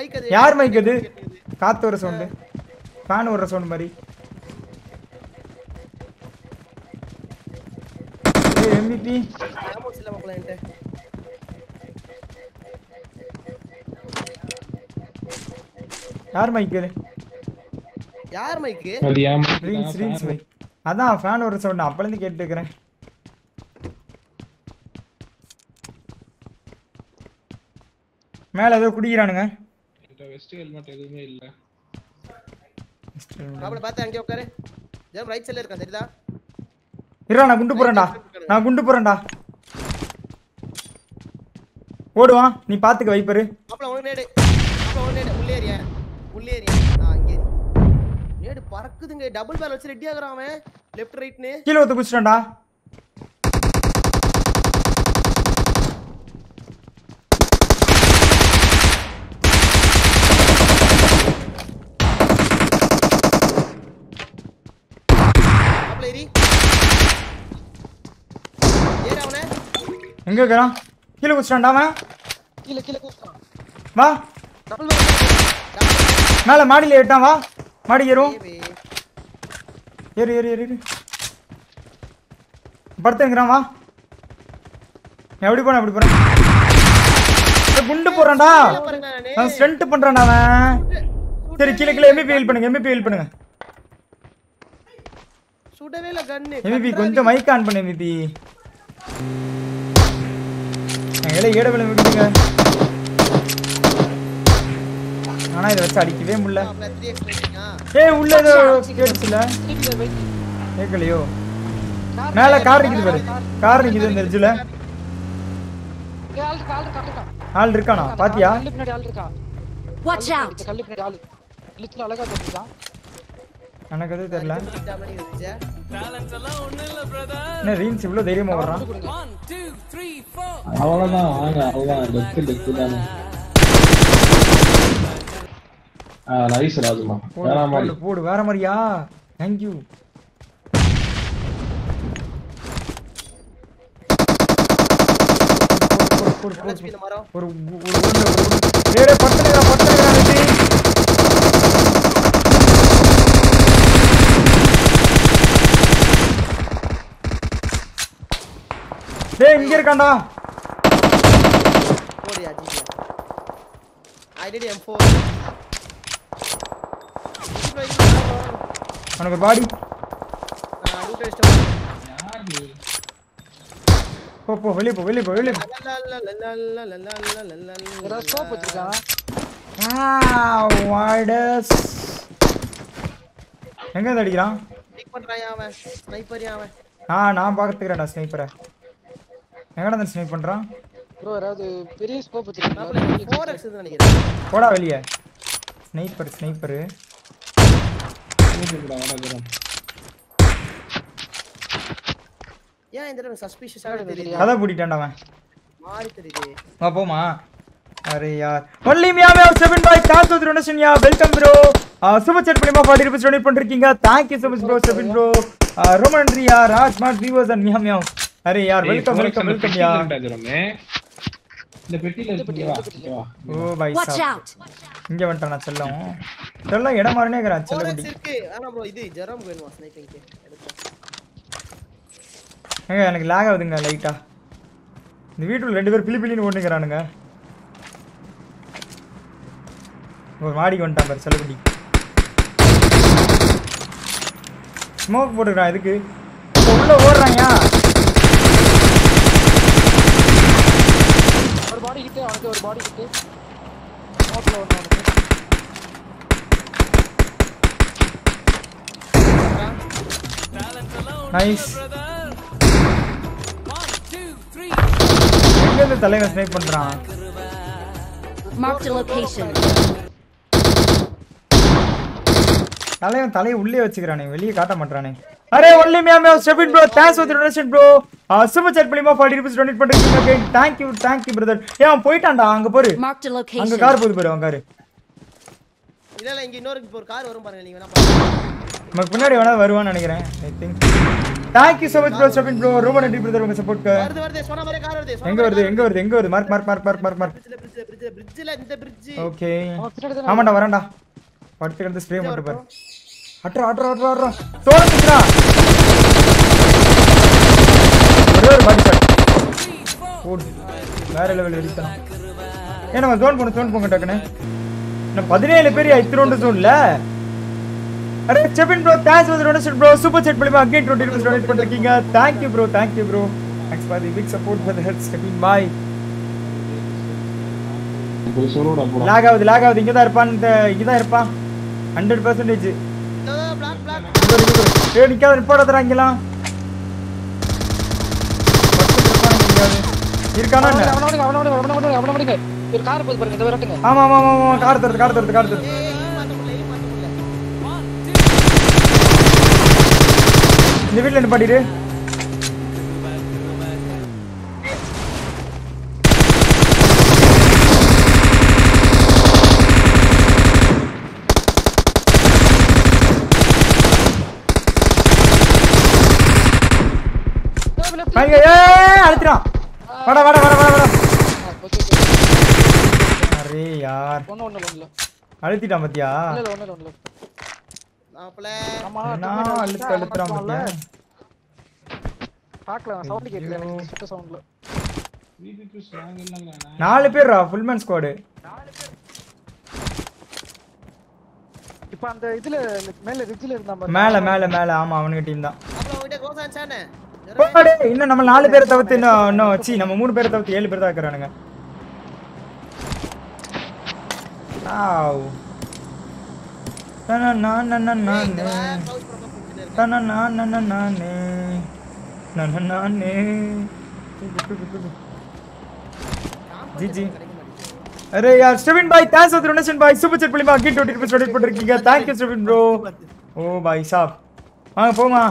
Mic அது யார் mic அது காத்து வர சவுண்டு ஃபேன் வர சவுண்ட் மாதிரி எம்பிபி ஆமோஸ் இல்ல மாப்ள என்கிட்ட யார் மைக் இது யார் மைக்கு அது ஏன் ரீல்ஸ் ரீல்ஸ் மைக் அதான் ஃபேன் வர சவுண்ட் அப்பலேருந்து கேட்டு இருக்கிறேன் மேல ஏதோ குடிக்கிறானுங்க வெஸ்ட் ஹெல்மெட் எதுவுமே இல்ல மாப்ள பார்த்து அங்கே உட்காரு ஜம் ரைட் சைடுல இருக்கான் சரிதா இருடா நான் குண்டு போறேன்டா நான் குண்டு போறேன்டா ஓடுவான் நீ பாத்துக்க வைப்பரு மாப்ள உனக்கு நேடு மாப்ள உனக்கு நேடு உள்ளே ஏறியா உள்ளே ஏறியா ஆ இங்கே ஏறி நேடு பறக்குதுங்க டபுள் பேல் வச்சு ரெடி ஆகுறான் அவன் லெஃப்ட் ரைட்னு கீழே ஒத்து குச்சிட்டான்டா மாப்ள ஏறி ஏறு அவனை எங்க இருக்கிறான் கீழே குச்சிட்டான்டா அவன் கீழ கீழ கூப்பிட்டான் வா டபுள் பேல் மேல மாடியில ஏட்டான் வா மாடி ஏறும் ஏறு. ஏறு ஏறு ஏறு ஏறு படுத்துங்கிறான் வா நான் எப்படி போறேன் எப்படி போறேன் ஏய், குண்டு போறான்டா பாருங்க நானு. அவன் ஸ்ட்ரென்ட் பண்றான்டா அவன் சரி கீழே கீழே எம்பிபி ஹெல்ப் பண்ணுங்க எம்பிபி ஹெல்ப் பண்ணுங்க சுடவே இல்ல கன்னு எம்பிபி கொஞ்சம் மைக் ஆன் பண்ணு எம்பிபி எங்களை ஏட விலை விடுங்க ஆனா இதை வச்சு அடிக்கவே முடியல மாப்ள 3x போயிட்டீங்க ஏய் உள்ள ஏதோ கேட்டுச்சுல கீழ வெயிட் கேட்கலையோ மேல கார் நிக்குது பாரு கார் நிக்குது இந்த எட்ஜ்ல ஏய் ஆள் இருக்கா ஆள் இருக்கா ஆள் இருக்கா ஆள் இருக்கானா பாத்தியா கல்லு பின்னாடி ஆள் இருக்கா Watch out! இந்த கல்லு பின்னாடி ஆளு லித்துல அழகா தெரியுதா எனக்கு எதுவும் தெரியல இந்த மாதிரி இருந்துச்சு என்ன ரீல்ஸ் இவ்வளவு தைரியமா வர்றான் அவ்வளவுதான் வாங்க அவ்வளவுதான் லெஃப்ட் லெஃப்ட் தானே நைஸ் ராஜுமா போடு, வேற மாதிரி போடு, போடு வேற மாதிரியா தேங்க்யூ இந்த மரம் ஒரு ஒரு உருண்டை, ஒரு உருண்டை. டேய், டேய், படுத்துனுக்குறான், படுத்துனுக்குறான் வெற்றி. டேய் இங்க இருக்கான்டா போடியா ஜிஜி ஐடி M4 அவனுக்கு ஒரு பாடி நான் ரூட் அடிச்சிட்டேன் போ போ வெளியே போ வெளியே போ வெளியே போ ஏதாவது ஸ்கோப் வச்சிருக்கான் ஆ வாடஸ் எங்க இருந்து அடிக்கிறான் பிக் பண்றான் அவன் ஸ்னைப்பர் அவன் ஆ நான் பார்த்துக்கிறேன்டா ஸ்னைப்பரை எங்கடா அந்த ஸ்னைப் பண்றான் ப்ரோ யாராவது பெரிய ஸ்கோப் வச்சிருக்காங்க மாப்பிள்ள 4x இருந்து நினைக்கிறேன் போடா வெளியே ஸ்னைப்பர் ஸ்னைப்பரு ஏன் இந்த தடவை சஸ்பிஷியஸா தெரியுது கதை பூட்டிட்டான்டா அவன் மாறி தெரியுது வா போமா அரே யார் ஒன்லி மியா மியா செவன் பாய் தேங்க்ஸ் ஃபார் டொனேஷன் யா வெல்கம் ப்ரோ சூப்பர் சாட் மூலமா 40 ரூபீஸ் டொனேட் பண்ணிருக்கீங்க thank you so much bro seven bro ரொம்ப நன்றி யா ராஜ் ஸ்மார்ட் வியூவர்ஸ் அண்ட் மியா மியா அரே யார் வெல்கம் வெல்கம் வெல்கம் யா இந்த பெட்டியில இருக்கு வா இங்க வா ஓ பாய் Watch சாப் out! இங்க வந்துட்டானா செல்லம் செல்லம் இடம் மாறினே இருக்கிறான் 4x செல்லக்குட்டி இருக்கு ஆனா ப்ரோ இது ஜெரம் வேணுமா ஸ்னைப்பிங்க்கு எடுத்தேன் ஏங்க எனக்கு லாக் ஆகுதுங்க லைட்டா இந்த வீட்டுல ரெண்டு பேர் பிளி பிளின்னு ஓட்டுங்கிறானுங்க ஒரு மாடிக்கு வந்துட்டான் பாரு செல்லக்குட்டி ஸ்மோக் போட்டுக்கிறான் இதுக்கு இப்ப உள்ள ஓடுறான்யா ஒரு பாடி கிட்ட அவனுக்கு ஒரு பாடி கிட்ட ஸ்மோக்ல ஒன்று அவனுக்கு நைஸ் எங்க இருந்து தலைவன் ஸ்னைப் பண்றான் Marked a location. தலைவன் தலையை உள்ளே வச்சுக்கிறானே வெளியே காட்ட மாட்டானே அரே ஒன்லி மியா மியா Stebin bro thanks for donation bro super chat மூலியமா 40 ரூபீஸ் டொனேட் பண்ணிருக்கீங்க again thank you thank you brother ஏன் அவன் போயிட்டான்டா அங்க பாரு Marked a அங்க location. கார் போகுது பாரு அவன் காரு இல்ல இல்ல இங்க இன்னொரு இப்போ ஒரு கார் வரும் பாருங்க நீங்க வேணா பாருங்க நமக்கு பின்னாடி வேணா வருவான்னு நினைக்கிறேன் I think thank you so much bro Stebin bro ரொம்ப நன்றி பிரதர் உங்க சப்போர்ட்க்கு வருது வருது சொன்ன மாதிரி கார் வருது சொன்ன எங்க வருது எங்க வருது எங்க வருது mark mark mark mark mark mark பிரிட்ஜ்ல பிரிட்ஜ்ல பிரிட்ஜ்ல பிரிட்ஜ்ல இந்த பிரிட்ஜ் ஓகே அவன் பின்னாடி தானே ஆமாண்டா வரேன்டா படுத்து கிடந்து ஸ்ப்ரே மட்டும் பாரு அட்ரா அட்ரா அட்ரா அட்ரா சோழ நிக்கிறா ஒரே ஒரு பாடி ஷாட் போடு வேற லெவல் எடுத்தலாம் ஏன் நம்ம ஜோன் போன ஜோன் போங்க டக்குன்னு இன்னும் பதினேழு பேர் இத்திரோண்டு ஜோன்ல அரே Sebin bro thanks for donation bro super chat பண்ணி அகைன் 20 ரூபீஸ் டொனேட் பண்ணிருக்கீங்க thank you bro thank you bro thanks for the big support for the health Stebin பாய் போய் சொல்லுடா போடா லாக் ஆகுது லாக் ஆகுது இங்க தான் இருப்பான் இந்த இங்க தான் இருப்பான் ஹண்ட்ரட் பர்சன்டேஜ் பிளாக் பிளாக் ஏ நிக்காத ரிப்போர்ட் தரா இங்கலாம் இருக்கானா அவனை என்ன? அவனை அவனை அவனை அவனை அவனை அவனை அவனை ஒரு கார் போகுது பாருங்க இந்த வரட்டுங்க ஆமா ஆமா ஆமா ஆமா கார் தருது கார் தருது கார் தருது ஏய் மாத்த முடியல ஏய் மாத்த முடியல இந்த வீட்ல நிப்பாட்டிரு வாங்க ஏ அழுத்திரான் வாடா வாடா வாடா வாடா வாடா அரே யார் ஒண்ணு ஒண்ணு ஒண்ணு அழுத்திட்டான் பாத்தியா இல்ல இல்ல ஒண்ணு இல்ல ஒண்ணு இல்ல மாப்ள ஆமா என்ன அழுத்த அழுத்துறான் பாத்தியா பார்க்கல சவுண்ட் கேட்கல எனக்கு சுத்த சவுண்ட்ல வீட்டுக்கு ஸ்லாங் இல்லைங்க நாலு பேர்ரா ஃபுல் மேன் ஸ்குவாடு இப்போ அந்த இதுல மேல ரிட்ஜ்ல இருந்தா பாரு மேல மேல மேல ஆமா அவனுங்க டீம் தான் மாப்ள உன்கிட்ட கோசான் சானே போடா, இன்னும் நம்ம நாலு பேரை தவிர்த்து இன்னும் இன்னும் சி நம்ம மூணு பேரை தவிர்த்து ஏழு பேர் தான் இருக்கிறானுங்க ஆவ். தனநானனநானே. தனநானனநானே. நனநானே. தூக்கு, தூக்கு, தூக்கு. ஜி ஜி அரே யார் ஸ்டெவின் பாய் தேங்க்ஸ் ஃபார் டொனேஷன் பாய் சூப்பர் செட் பண்ணி அகைன் 20 ரூபீஸ் டொனேட் பண்ணிருக்கீங்க தேங்க் யூ ஸ்டெவின் ப்ரோ ஓ பாய் சாப் வாங்க போமா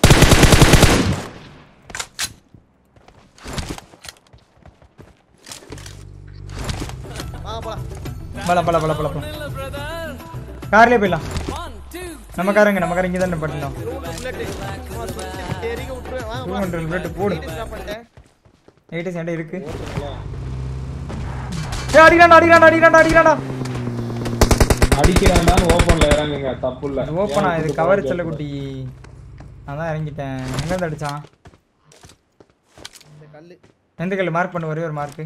வா போலாம் பல பல பல பல பல கார்லயே போயிடலாம் நம்ம காரங்க நம்ம காரங்க இங்க தான் பண்ணிட்டோம் புல்லட் தெரிக விட்டுருவேன் வாங்க டூ ஹண்ட்ரட் பிளட் போடு ஸ்டாப் பண்ணிட்டேன் எயிட்டி சென்ட் இருக்கு ஏ அடிக்கிறான்டா அடிக்கிறான்டா அடிக்கிறான்டா அடிக்கிறான்டா அடிக்கிறான்டான்னு ஓப்பன்ல இறங்குங்க தப்பு இல்ல இது ஓப்பனா இது கவர் செல்ல குட்டி நான் தான் இறங்கிட்டேன் எங்க இருந்து அடிச்சான் இந்த கல்லு எந்த கல் மார்க் பண்ணு ஒரே ஒரு மார்க்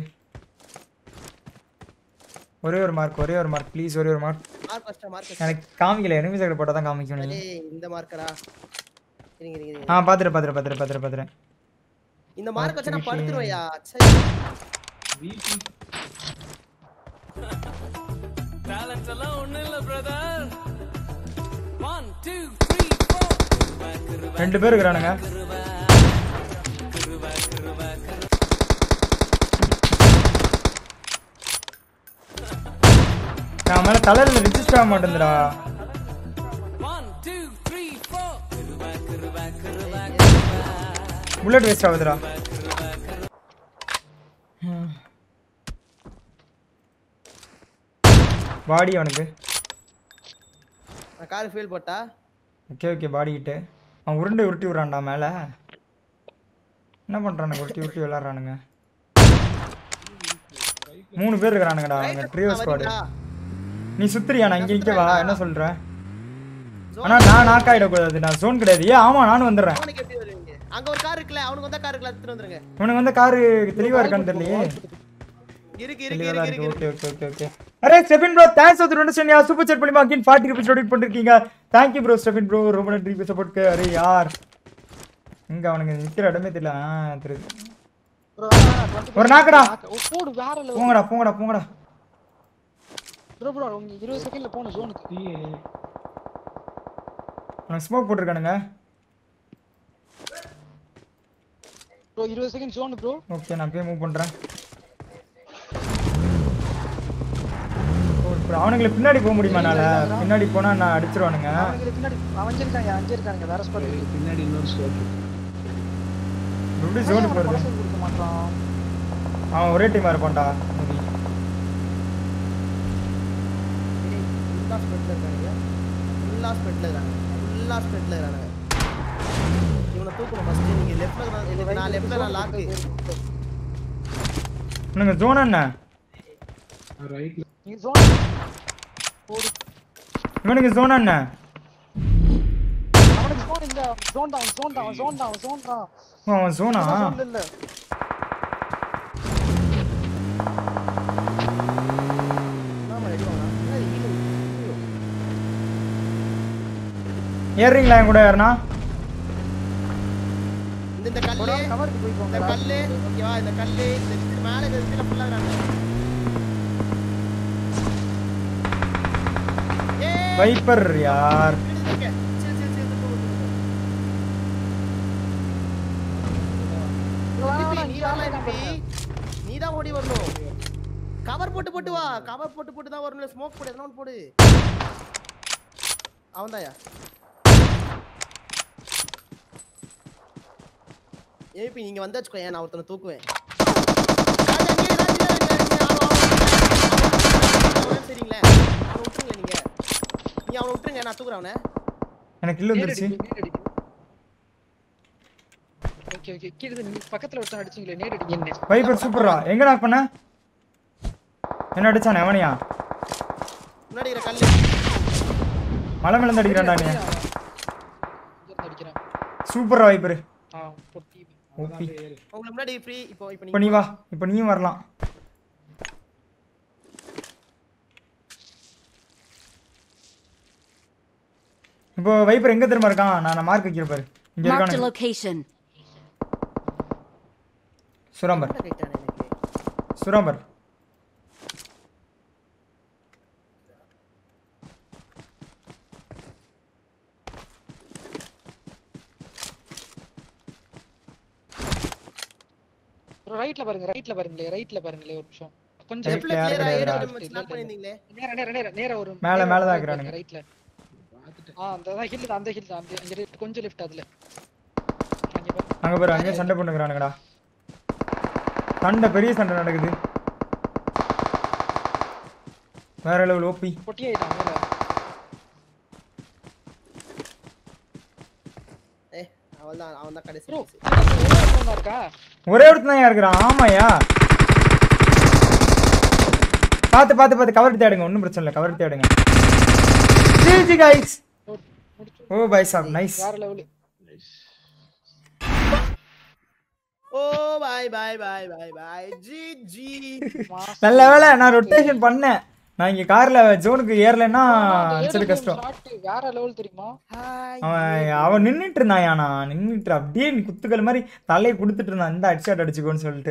ஒரே ஒரு மார்க் ஒரே ஒரு மார்க் ப்ளீஸ் ஒரே ஒரு மார்க் மார்க் ஃபர்ஸ்ட் மார்க் எனக்கு காமிக்கல எனிமி சைடு போட்டா தான் காமிக்கும் நீ அடே இந்த மார்க்கரா இருங்க இருங்க இருங்க ஆ பாத்துறேன் பாத்துறேன் பாத்துறேன் பாத்துறேன் பாத்துறேன் இந்த மார்க் வச்சு நான் படுத்துருவேன்யா சை ரெண்டு பேர் இருக்கிறானுங்க நான் மேல தலையில ரிஜிஸ்டர் ஆக மாட்டேங்குதுடா புல்லட் வேஸ்ட் ஆகுதுடா பாடி அவனுக்கு நான் கார் ஃபீல் போட்டா ஓகே ஓகே பாடி கிட்டு அவன் உருண்டை உருட்டி விட்றான்டா மேலே என்ன பண்ணுறானுங்க உருட்டி உருட்டி விளாட்றானுங்க மூணு பேர் இருக்கிறானுங்கடா அவங்க ட்ரியோ ஸ்குவாடு நீ சுத்துறியா நான் இங்கே இங்கே வா என்ன சொல்ற ஆனா நான் நாக் ஆயிடக்கூடாது நான் ஜோன் கிடையாது ஏ ஆமா நானும் வந்துடுறேன் அவனுக்கு எப்படி வருவீங்க அங்க ஒரு கார் இருக்குல்ல அவனுக்கு வந்தா கார் இருக்குல்ல எடுத்துட்டு வந்துருங்க இவனுக்கு வந்து காரு தெளிவா இருக்கான்னு தெரியலையே இருக்கு இருக்கு தெளிவா தான் இருக்கு இருக்கு இருக்கு ஓகே ஓகே ஓகே ஓகே அரே Stephen bro thanks for donation yeah super chat பண்ணி அகைன் 40 ரூபீஸ் டொனேட் பண்ணிருக்கீங்க thank you bro Stephen bro ரொம்ப நன்றி சப்போர்ட்க்கு அரே யார் இங்க அவனுங்க நிக்கிற இடமே தெரியல ஆ தெரியுது ப்ரோ ஒரு நாக்குடா போடு வேற லெவல் போங்கடா போங்கடா போங்கடா ப்ரோ ப்ரோ உங்க 20 செகண்ட்ல போன ஜோனுக்கு அவனுக்கு ஸ்மோக் போட்டிருக்கானுங்க bro 20 second zone bro okay நான் போய் மூவ் பண்றேன் ஓ, இப்ப அவனுங்களை பின்னாடி போக முடியுமா என்னால பின்னாடி போனா நான் அடிச்சிருவானுங்க அவனுக்கு பின்னாடி அவன் இருக்காங்க அஞ்சு இருக்காங்க வேற ஸ்குவாட் பின்னாடி இன்னொரு ஸ்கோப் எப்படி ஜோனுக்கு போறது கொடுக்க மாட்டான் அவன் ஒரே டீமா இருப்பான்டா maybe. ஃபுல்லா ஸ்பெட்ல இருக்காங்க ஃபுல்லா ஸ்பெட்ல இருக்காங்க ஃபுல்லா ஸ்பெட்ல இருக்காங்க இவனை தூக்கணும் ஃபர்ஸ்ட் நீங்க லெஃப்ட்ல எனக்கு நான் லெஃப்ட்ல நான் லாக்கு என்னங்க ஜோன் என்ன ரைட்ல நீ zone போடு இவனுக்கு ஜோன் என்ன அவனுக்கு zone இல்ல zone down zone down zone down zone down ஓ, அவன் ஜோனா zone இல்ல ஆமா ரெடி வாங்க என்ன இது ஹீல் ஏறுறீங்களா என் கூட யாருனா இந்த இந்த கல்லு கவருக்கு இந்த போய்க்கோங்க கல்லு ஓகேவா இந்த கல்லு இந்த இது மேல இந்த இதுல ஃபுல்லா இருக்காங்க ஏய் வைப்பர் யார் இருக்கு. சரி சரி சரி இது போடு, போடு, போடு. திருப்பி, நீ தான் திருப்பி. நீ தான் ஓடி வரணும் கவர் போட்டு போட்டு வா கவர் போட்டு போட்டு தான் வரணும் ஸ்மோக் போடு எதனா ஒன்று போடு அவன்தாயா ஏபி நீங்க வந்தா வச்சுக்கோ ஏன் நான் ஒருத்தனை தூக்குவேன் ராஜா, இங்கே இரு, ராஜா, இங்கே இரு, இங்கே இரு, அவன், அவன், அவன் சரிங்களே அவனை விட்டுருங்களேன் நீங்க நீங்க அவனை விட்டுருங்க நான் தூக்குறேன் அவனை எனக்கு கில் வந்துருச்சு ஓகே ஓகே கீழ இருந்து நீ பக்கத்துல ஒருத்தன் அடிச்சீங்களே நேர் அடிங்க என்ன வைப்பர் சூப்பரா எங்க நாக் பண்ண என்ன அடிச்சானே அவனையா முன்னாடி இருக்கிற கல்லு மலை மேல இருந்து அடிக்கிறான்டா நீ இங்க இருந்து அடிக்கிறான் சூப்பரா வைப்பர் ஆ பொட்டி ஓபி உங்களுக்கு முன்னாடி ஃப்ரீ இப்போ இப்போ இப்போ நீ வா இப்போ நீயும் வரலாம் இப்போ வைப்பர் எங்க திரும்ப இருக்கான் நான் மார்க் வைக்கிறேன் பாரு இங்க Marked a இருக்கானு location. சுராம்பர் கேட்டானே எனக்கு சுராம்பர் ரைட்ல பாருங்க ரைட்ல பாருங்களே ரைட்ல பாருங்களே ஒரு நிமிஷம் கொஞ்சம் Right. லெஃப்ட்ல யாரு கிளியரா கிடையாதுடா. ஏறி ஸ்லாப் பண்ணிருந்தீங்களே நேரா நேரா நேரா நேரா ஒரு மேல, நேரா மேல தான் ஒரு இருக்கிறானுங்க. ரைட்ல ஆ அந்த தான் ஹில் அந்த ஹில் அந்த இங்க left, கொஞ்சம் லெஃப்ட் அதுல அங்க பாரு அங்க பாரு அங்கே சண்டை பண்ணுகிறானுங்கடா சண்டை பெரிய சண்டை நடக்குது வேற லெவல் ஓபி பொட்டி ஆயிட்டான் மேல ஏ அவன்தான் அவன் தான் கடைசி ப்ரோ boss. இருக்கா ஒரே ஒருத்தன் தான் இருக்கிறான் ஆமாயா பார்த்து பார்த்து பார்த்து கவர் தேடுங்க ஒன்றும் பிரச்சனை இல்லை கவர் தேடுங்க ஜிஜி கைஸ் முடிச்சு ஓ பை சாப் நைஸ் வேற லெவல் ஓ bye bye bye bye bye G G நல்ல வேளை நான் ரொட்டேஷன் பண்ணேன் நான் இங்க கார்ல ஜோனுக்கு ஏறலைன்னா அடிச்சது கஷ்டம் வேற லெவல் தெரியுமா ஹாய் அவன் அவன் நின்னுட்டு இருந்தான் யானா நின்னுட்டு அப்படியே நீ குத்துக்கள் மாதிரி தலையை கொடுத்துட்டு இருந்தான் இந்த அடிச்சாட் அடிச்சுக்கோன்னு சொல்லிட்டு